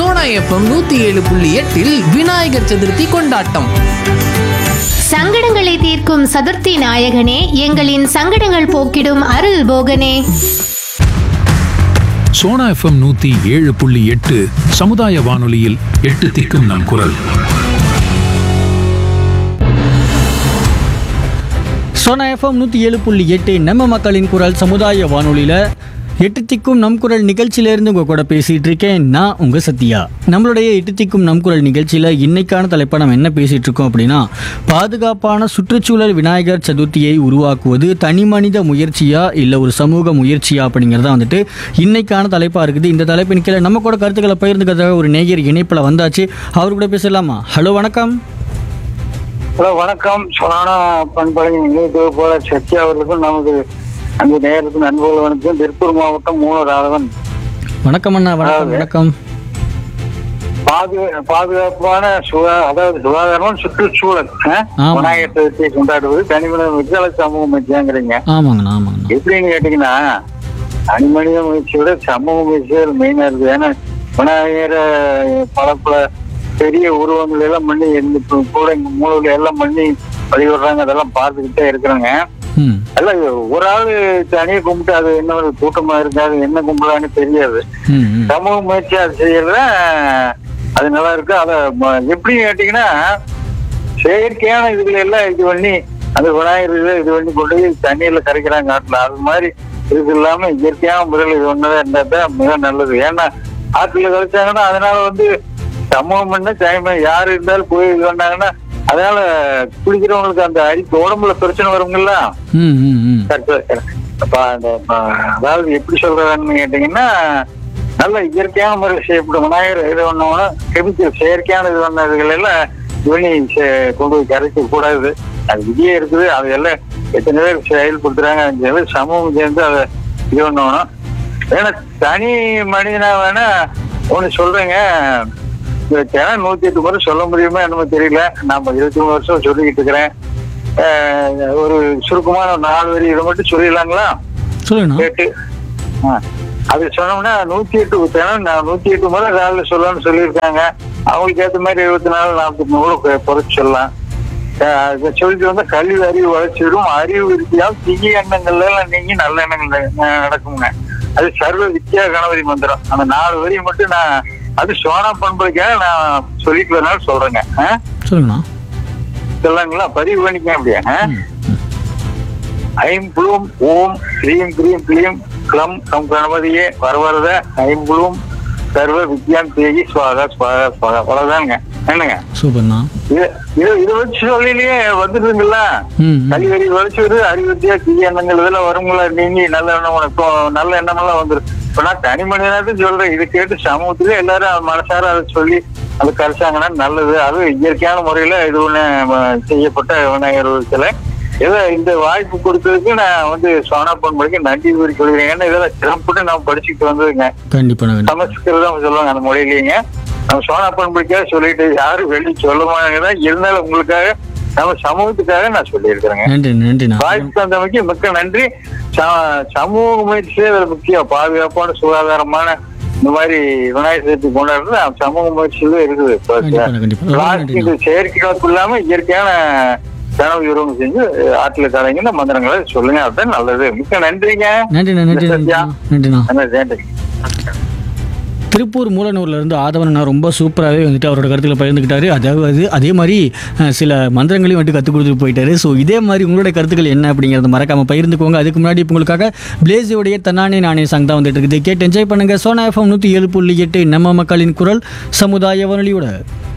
Sona FM நூத்தி ஏழு புள்ளி எட்டில் விநாயகர் சதுர்த்தி கொண்டாட்டம் சங்கடங்களை தீர்க்கும் சதுர்த்தி நாயகனே எங்களின் சங்கடங்கள் போக்கிடும் அருள் போகனே சோனா எஃப்எம் நூத்தி ஏழு புள்ளி எட்டு சமுதாய வானொலியில் எட்டு திக்கும் நம் குரல் சோனா எஃப்எம் நூற்றி ஏழு புள்ளி எட்டு நம்ம மக்களின் குரல் சமுதாய வானொலியில் எட்டு திக்கும் நம் குரல் நிகழ்ச்சியிலேருந்து உங்கள் கூட பேசிகிட்டு இருக்கேன் நான் உங்கள் சத்யா நம்மளுடைய எட்டு திக்கும் நம் குரல் நிகழ்ச்சியில் இன்னைக்கான தலைப்பை நம்ம என்ன பேசிகிட்டு இருக்கோம் அப்படின்னா பாதுகாப்பான சுற்றுச்சூழல் விநாயகர் சதுர்த்தியை உருவாக்குவது தனி மனித முயற்சியா இல்லை ஒரு சமூக முயற்சியா அப்படிங்கிறத வந்துட்டு இன்னைக்கான தலைப்பாக இருக்குது இந்த தலைப்பின் கீழே நம்ம கூட கருத்துக்களை பகிர்ந்துக்கிறதுக்காக ஒரு நேயர் இணைப்பில் வந்தாச்சு அவர் கூட பேசலாமா ஹலோ வணக்கம் ஹலோ வணக்கம் சொலானா பண்பழகி நினைவு போல சத்யா அவர்களுக்கும் நமது அந்த நேரத்துக்கு நண்பர்கள் வணக்கம் திருப்பூர் மாவட்டம் மூணு ராதவன் வணக்கம் அண்ணா வணக்கம் வணக்கம் பாது பாதுகாப்பான சுகா அதாவது சுகாதாரமான சுற்றுச்சூழல் ஆ? ஆமா. விநாயகர் சதுர்த்தியை கொண்டாடுவது தனிமனித விடுதலை சமூக முயற்சியாங்கிறீங்க ஆமாங்கண்ணா ஆமாங்கண்ணா எப்படின்னு கேட்டீங்கன்னா தனிமனித முயற்சியோட சமூக முயற்சிகள் மெயினா இருக்கு ஏன்னா விநாயகர் பல பல பெரிய உருவங்கள் எல்லாம் பண்ணி எந்த இப்ப கூட எங்க மூலையில எல்லாம் பண்ணி வழிபடுறாங்க அதெல்லாம் பார்த்துக்கிட்டே இருக்கிறாங்க ம் அல்ல ஒரு ஆள் தனியா கும்பிட்டு அது என்ன ஒரு கூட்டமா இருக்காது என்ன கும்பலான்னு தெரியாது ம் ம் சமூக முயற்சி அது செய்யறத அது நல்லா இருக்கு அத ம- எப்படி கேட்டீங்கன்னா செயற்கையான இதுல எல்லாம் இது பண்ணி அந்த விநாயகர் இதை இது பண்ணி கொண்டு போய் தண்ணியில கரைக்கிறாங்க ஆற்றுல அது மாதிரி இது இல்லாம இயற்கையான முறையில் இது ஒண்ணுதான் இருந்தா தான் மிக நல்லது ஏன்னா ஆற்றுல கழிச்சாங்கன்னா அதனால வந்து சமூகம் பண்ண டைம் யாரு இருந்தாலும் போய் இது பண்ணாங்கன்னா அதனால குளிக்கிறவங்களுக்கு அந்த அரிப்பு உடம்புல பிரச்சனை வருங்களா ம் ம் ம் correct, correct. அப்ப அந்த ப- அதாவது எப்படி சொல்றதுன்னு கேட்டீங்கன்னா நல்ல இயற்கையான முறையில் செய்யப்படும் விநாயகர் இது பண்ணோம்னா கெமிக்கல் செயற்கையான இது பண்ணதுகள் எல்லாம் துணி கொண்டு போய் கரைக்க கூடாது அது விதியே இருக்குது அது எல்லாம் எத்தனை பேர் செயல்படுத்துறாங்க அஞ்சு பேர் சமூகம் சேர்ந்து அதை இது பண்ணணும் ஏன்னா தனி மனிதனா வேணா ஒண்ணு சொல்றேங்க இந்த தினம் நூத்தி எட்டு முறை சொல்ல முடியுமா என்னமோ தெரியல நாம இருபத்தி மூணு வருஷம் சொல்லிக்கிட்டு இருக்கிறேன் ஆஹ் ஒரு சுருக்கமான ஒரு நாலு வரி இதை மட்டும் சொல்லிடலாங்களா சொல்லுங்கண்ணா கேட்டு ஆ. அது சொன்னோம்னா நூத்தி எட்டு தினம் நான் நூத்தி எட்டு முறை காலையில் சொல்லணும்னு சொல்லியிருக்காங்க அவங்களுக்கு ஏற்ற மாதிரி இருபத்தி நாலு நாற்பத்தி மூணு குறைச்சு சொல்லலாம் ஆஹ் இதை சொல்லிட்டு வந்தா கல்வி அறிவு வளர்ச்சிவிடும் அறிவு விருத்தியால் தீய எண்ணங்கள்ல எல்லாம் நீங்கி நல்ல எண்ணங்கள் ந- நடக்குங்க அது சர்வ வித்யா கணபதி மந்திரம் அந்த நாலு வரியை மட்டும் நான் அது சோனா பண்பதுக்காக நான் சொல்லிட்டு வரனால சொல்றேங்க ஆ? சொல்லுங்கண்ணா சொல்லாங்களா பதிவு பண்ணிக்க அப்படியே ஆ? ஐம்புளும் ஓம் ஸ்ரீம் கிரீம் கிளீம் க்ளம் கம் கணபதியே வரவரத ஐம்புளும் சர்வ வித்யாம் தேகி ஸ்வாகா ஸ்வாகா ஸ்வாகா அவ்வளவுதானுங்க என்னங்க சூப்பர்ண்ணா இது இது இதை வச்சு சொல்லிலேயே வந்துருதுங்களா ம் ம். கல்வி வளர்ச்சி வருது அறிவுத்தியா தீய எண்ணங்கள் இதெல்லாம் வருங்களா நீங்க நல்ல எண்ணம் உனக்கு நல்ல எண்ணம் எல்லாம் வந்துரும் இப்ப நான் தனி மனிதனாவது சொல்றேன் இது கேட்டு சமூகத்திலே எல்லாரும் மனசார அதை சொல்லி அது கரைச்சாங்கன்னா நல்லது அது இயற்கையான முறையில இது ஒண்ணு அஹ், செய்யப்பட்ட விநாயகர் சிலை ஏதோ இந்த வாய்ப்பு கொடுத்ததுக்கு நான் வந்து சோனா பொன்முடிக்கு நன்றி கூறி சொல்கிறேன் ஏன்னா இதெல்லாம் சிறப்புட்டு நான் படிச்சுட்டு வந்ததுங்க கண்டிப்பாண்ணா கண்டிப்பா சமஸ்கிருதம் சொல்லுவாங்க அந்த மொழியிலேங்க நம்ம சோனா பண்புக்காக சொல்லிட்டு யாரும் வெளி சொல்ல மாட்டாங்க இருந்தாலும் உங்களுக்காக நம்ம சமூகத்துக்காக நான் சொல்லியிருக்கிறேங்க நன்றி நன்றிண்ணா வாய்ப்பு தந்தமைக்கு மிக்க நன்றி ச- சமூக முயற்சியே இதுல முக்கியம் பாதுகாப்பான சுகாதாரமான இந்த மாதிரி விநாயகர் சதுர்த்தி கொண்டாடுறது நம்ம சமூக முயற்சியில இருக்குது இப்ப கண்டிப்பா, கண்டிப்பா. ரொம்ப பிளாஸ்டிக் நன்றிண்ணா. செயற்கை கலப்பு இல்லாம இயற்கையான கனவு உருவம் செஞ்சு ஆற்றுல கலைங்க மந்திரங்களை சொல்லுங்க அதுதான் நல்லது மிக்க நன்றிங்க நன்றிண்ணா நன்றி சத்யா. நன்றிண்ணா நன்றி நன்றி திருப்பூர் மூலனூர்ல இருந்து ஆதவன் ரொம்ப சூப்பராகவே வந்துட்டு அவரோட கருத்துக்களை பகிர்ந்துக்கிட்டாரு அதாவது அதே மாதிரி அஹ், சில மந்திரங்களையும் வந்துட்டு கற்றுக் கொடுத்துட்டு போயிட்டாரு ஸோ இதே மாதிரி உங்களுடைய கருத்துக்கள் என்ன அப்படிங்கிறத மறக்காம பகிர்ந்துக்கோங்க அதுக்கு முன்னாடி இப்போ உங்களுக்காக பிளேஸியோடைய தன்னானே நானே சாங் தான் வந்துட்டு இருக்குது கேட்டு என்ஜாய் பண்ணுங்க சோனா எஃப்எம் நூற்றி ஏழு புள்ளி எட்டு நம்ம மக்களின் குரல் சமுதாய வானொலியோட